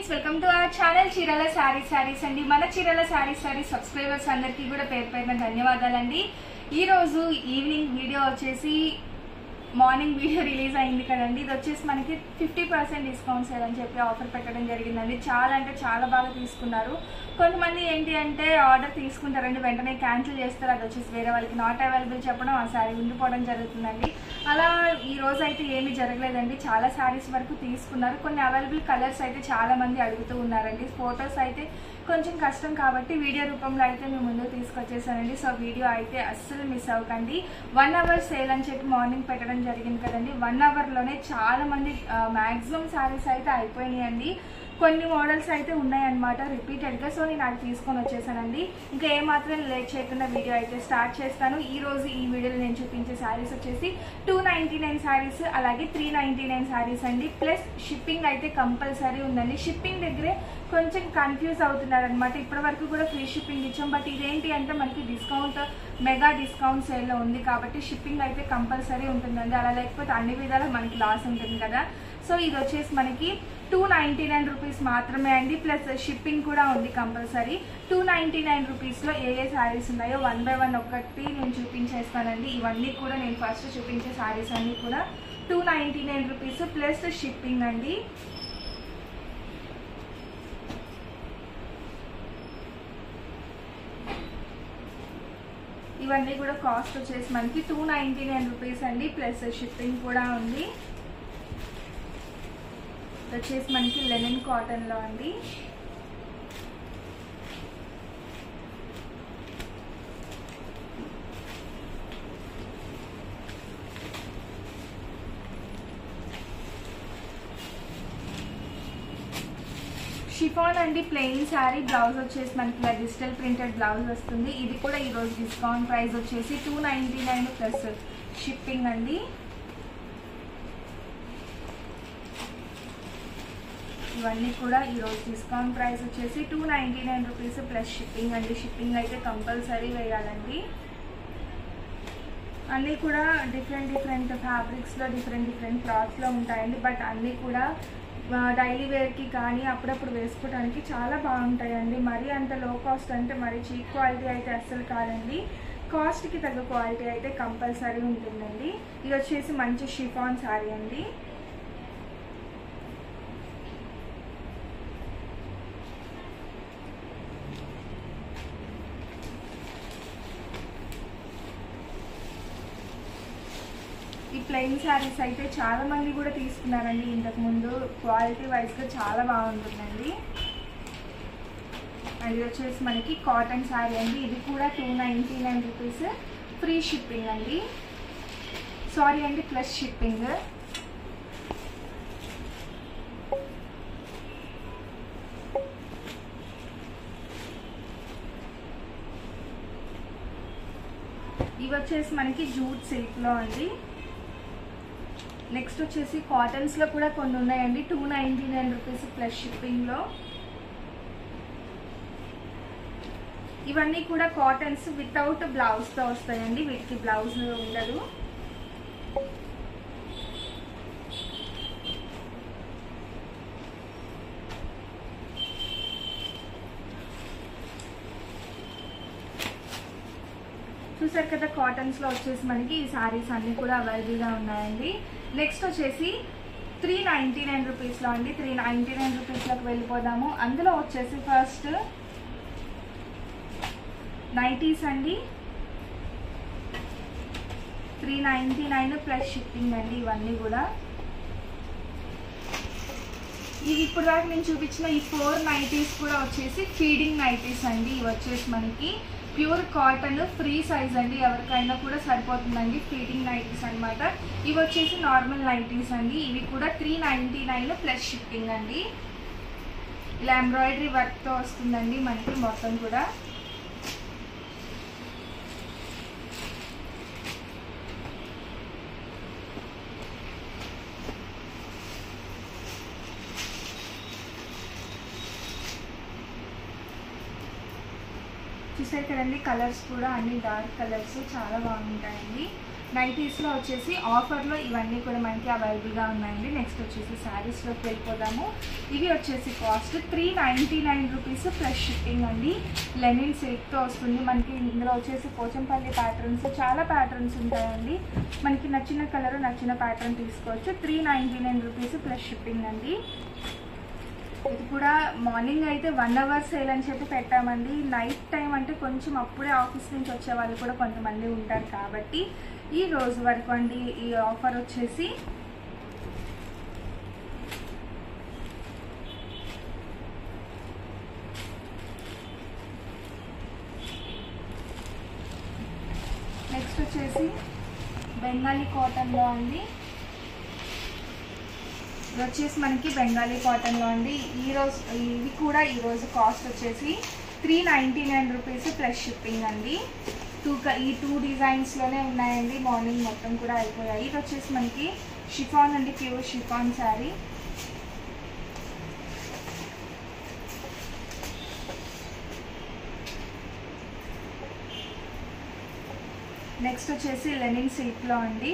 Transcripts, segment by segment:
friends welcome to our channel చీరల saree saris అండి మన చీరల శారీ శారీ సబ్స్క్రైబర్స్ అందరికీ కూడా పేరు పేరున ధన్యవాదాలండి ఈ రోజు ఈవినింగ్ వీడియో వచ్చేసి మార్నింగ్ వీడియో రిలీజ్ అయింది కదండి ఇది వచ్చేసి మనకి ఫిఫ్టీ పర్సెంట్ డిస్కౌంట్ సేల్ అని చెప్పి ఆఫర్ పెట్టడం జరిగిందండి చాలా అంటే చాలా బాగా తీసుకున్నారు కొంతమంది ఏంటి అంటే ఆర్డర్ తీసుకుంటారండి వెంటనే క్యాన్సిల్ చేస్తారు అది వచ్చేసి వేరే వాళ్ళకి నాట్ అవైలబుల్ చెప్పడం ఆ శారీ ఉండిపోవడం జరుగుతుందండి అలా ఈ రోజు అయితే ఏమీ జరగలేదండి చాలా శారీస్ వరకు తీసుకున్నారు కొన్ని అవైలబుల్ కలర్స్ అయితే చాలా మంది అడుగుతూ ఉన్నారండి ఫొటోస్ అయితే కొంచెం కష్టం కాబట్టి వీడియో రూపంలో అయితే మేము ముందుకు తీసుకొచ్చేసానండి సో వీడియో అయితే అస్సలు మిస్ అవ్వకండి వన్ అవర్ సేల్ అని చెప్పి మార్నింగ్ పెట్టడం జరిగింది కదండి వన్ అవర్లోనే చాలా మంది మ్యాక్సిమం శారీస్ అయితే అయిపోయినాయండి కొన్ని మోడల్స్ అయితే ఉన్నాయన్నమాట రిపీటెడ్గా సో నేను అది తీసుకొని వచ్చేసానండి ఇంకా ఏమాత్రం లేట్ చేయకుండా వీడియో అయితే స్టార్ట్ చేస్తాను ఈ రోజు ఈ వీడియోలో నేను చూపించే శారీస్ వచ్చేసి టూ నైంటీ నైన్ శారీస్ అలాగే త్రీ నైంటీ నైన్ శారీస్ అండి ప్లస్ షిప్పింగ్ అయితే కంపల్సరీ ఉందండి షిప్పింగ్ దగ్గరే కొంచెం కన్ఫ్యూజ్ అవుతున్నారు అనమాట ఇప్పటి వరకు కూడా ఫ్రీ షిప్పింగ్ ఇచ్చాం బట్ ఇదేంటి అంటే మనకి డిస్కౌంట్ మెగా డిస్కౌంట్ సేల్లో ఉంది కాబట్టి షిప్పింగ్ అయితే కంపల్సరీ ఉంటుందండి అలా లేకపోతే అన్ని విధాలా మనకి లాస్ ఉంటుంది కదా సో ఇది వచ్చేసి మనకి టూ నైంటీ నైన్ రూపీస్ మాత్రమే అండి ప్లస్ షిప్పింగ్ కూడా ఉంది కంపల్సరీ టూ నైంటీ నైన్ రూపీస్లో ఏ ఏ శారీస్ ఉన్నాయో వన్ బై వన్ ఒకటి నేను చూపించేస్తానండి ఇవన్నీ కూడా నేను ఫస్ట్ చూపించే శారీస్ అన్నీ కూడా two ninety nine rupees plus shipping అండి ఇవన్నీ కూడా కాస్ట్ వచ్చేసి మనకి టూ నైంటీ నైన్ రూపీస్ అండి ప్లస్ షిప్పింగ్ కూడా ఉంది ఇది వచ్చేసి మనకి లెనిన్ కాటన్ లో అండి షిఫాన్ అండి ప్లెయిన్ శారీ బ్లౌజ్ వచ్చేసి మనకి ఇలా డిజిటల్ ప్రింటెడ్ బ్లౌజ్ వస్తుంది ఇది కూడా ఈరోజు డిస్కౌంట్ ప్రైస్ వచ్చేసి two ninety nine plus shipping అండి ఇవన్నీ కూడా ఈరోజు డిస్కౌంట్ ప్రైస్ వచ్చేసి two ninety nine rupees plus shipping అండి షిప్పింగ్ అయితే కంపల్సరీ వేయాలండి అన్నీ కూడా డిఫరెంట్ డిఫరెంట్ ఫ్యాబ్రిక్స్లో డిఫరెంట్ డిఫరెంట్ క్లాత్స్లో ఉంటాయండి బట్ అన్నీ కూడా డైలీ వేర్కి కానీ అప్పుడప్పుడు వేసుకోవడానికి చాలా బాగుంటాయండి మరీ అంత లో కాస్ట్ అంటే మరి చీప్ క్వాలిటీ అయితే అస్సలు కాదండి కాస్ట్కి తగ్గ క్వాలిటీ అయితే కంపల్సరీ ఉంటుందండి ఇది వచ్చేసి మంచి షిఫాన్ శారీ అండి ఈ ప్లెయిన్ శారీస్ అయితే చాలా మంది కూడా తీసుకున్నారండి ఇంతకు ముందు క్వాలిటీ వైజ్గా చాలా బాగుంటుందండి అది వచ్చేసి మనకి కాటన్ శారీ అండి ఇది కూడా two ninety nine rupees free shipping అండి సారీ అండి ప్లస్ షిప్పింగ్ ఇవి వచ్చేసి మనకి జూట్ సిల్క్లో అండి నెక్స్ట్ వచ్చేసి కాటన్స్లో కూడా కొన్ని ఉన్నాయండి two ninety nine rupees plus షిప్పింగ్లో ఇవన్నీ కూడా కాటన్స్ వితౌట్ బ్లౌజ్తో వస్తాయండి వీటికి బ్లౌజ్ ఉండదు చూసారు కదా కాటన్స్ లో వచ్చేసి మనకి ఈ సారీస్ అన్ని కూడా అవైలబుల్ గా ఉన్నాయండి నెక్స్ట్ వచ్చేసి త్రీ నైన్టీ నైన్ రూపీస్ లో అండి త్రీ నైన్టీ నైన్ రూపీస్ లోకి వెళ్ళిపోదాము అందులో వచ్చేసి ఫస్ట్ నైటీస్ అండి three ninety nine plus shipping అండి ఇవన్నీ కూడా ఇవి ఇప్పుడు దాకా నేను చూపించిన ఈ ఫోర్ నైటీస్ కూడా వచ్చేసి ఫీడింగ్ నైటీస్ అండి ఇవి వచ్చేసి మనకి ప్యూర్ కాటన్ ఫ్రీ సైజ్ అండి ఎవరికైనా కూడా సరిపోతుందండి ఫీడింగ్ నైటీస్ అనమాట ఇవి వచ్చేసి నార్మల్ నైటీస్ అండి ఇవి కూడా three ninety nine plus shipping అండి ఇలా ఎంబ్రాయిడరీ వర్క్తో వస్తుందండి మనకి మొత్తం కూడా చూసారు కదండి కలర్స్ కూడా అన్ని డార్క్ కలర్స్ చాలా బాగుంటాయండి నైటీస్లో వచ్చేసి ఆఫర్లో ఇవన్నీ కూడా మనకి అవైలబుల్గా ఉన్నాయండి నెక్స్ట్ వచ్చేసి శారీస్లోకి వెళ్ళిపోదాము ఇవి వచ్చేసి cost three ninety nine rupees plus shipping అండి లెనిన్ సిల్క్తో వస్తుంది మనకి ఇందులో వచ్చేసి పోచంపల్లి ప్యాటర్న్స్ చాలా ప్యాటర్న్స్ ఉంటాయండి మనకి నచ్చిన కలర్ నచ్చిన ప్యాటర్న్ తీసుకోవచ్చు three ninety nine rupees plus shipping అండి ఇది కూడా మార్నింగ్ అయితే వన్ అవర్ సేల్ అని చెప్పి పెట్టామండి నైట్ టైం అంటే కొంచెం అప్పుడే ఆఫీస్ నుంచి వచ్చే వాళ్ళు కూడా కొంతమంది ఉంటారు కాబట్టి ఈ రోజు వరకు అండి ఈ ఆఫర్ వచ్చేసి నెక్స్ట్ వచ్చేసి బెంగాలీ కాటన్లో అండి ఇది వచ్చేసి మనకి బెంగాలీ కాటన్లో అండి ఈ రోజు ఇవి కూడా ఈ రోజు కాస్ట్ వచ్చేసి three ninety nine rupees plus shipping అండి టూ ఈ టూ డిజైన్స్లోనే ఉన్నాయండి మార్నింగ్ మొత్తం కూడా అయిపోయాయి ఇది వచ్చేసి మనకి షిఫాన్ అండి ప్యూర్ షిఫాన్ శారీ నెక్స్ట్ వచ్చేసి లెనిన్ సిల్క్లో అండి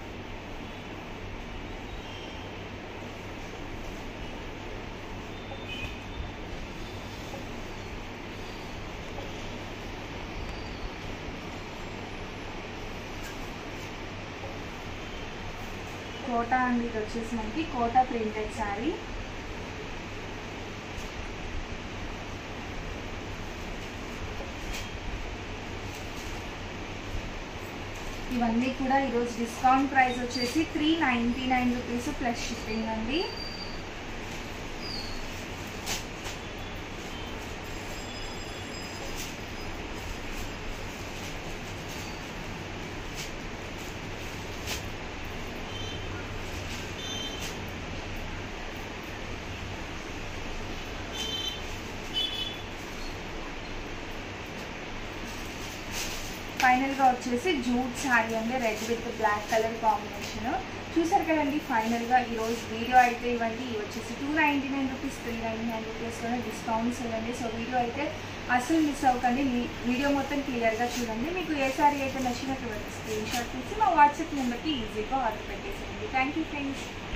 కోటా అండి ఇది వచ్చేసి మనకి కోటా ప్రింటెడ్ శారీ ఇవన్నీ కూడా ఈరోజు డిస్కౌంట్ ప్రైస్ వచ్చేసి three ninety nine rupees plus shipping అండి ఫైనల్గా వచ్చేసి జూట్ శారీ అండి red with black colour combination చూసారు కదండి ఫైనల్గా ఈరోజు వీడియో అయితే ఇవ్వండి ఇవి వచ్చేసి two ninety nine rupees three ninety nine రూపీస్లోనే డిస్కౌంట్స్ ఇవ్వండి సో వీడియో అయితే అసలు మిస్ అవ్వకండి మీ- వీడియో మొత్తం క్లియర్గా చూడండి మీకు ఏ శారీ అయితే నచ్చినటువంటి స్క్రీన్ షాట్ తీసి మా వాట్సాప్ నెంబర్కి ఈజీగా ఆర్డర్ పెట్టేసేయండి థ్యాంక్ యూ ఫ్రెండ్స్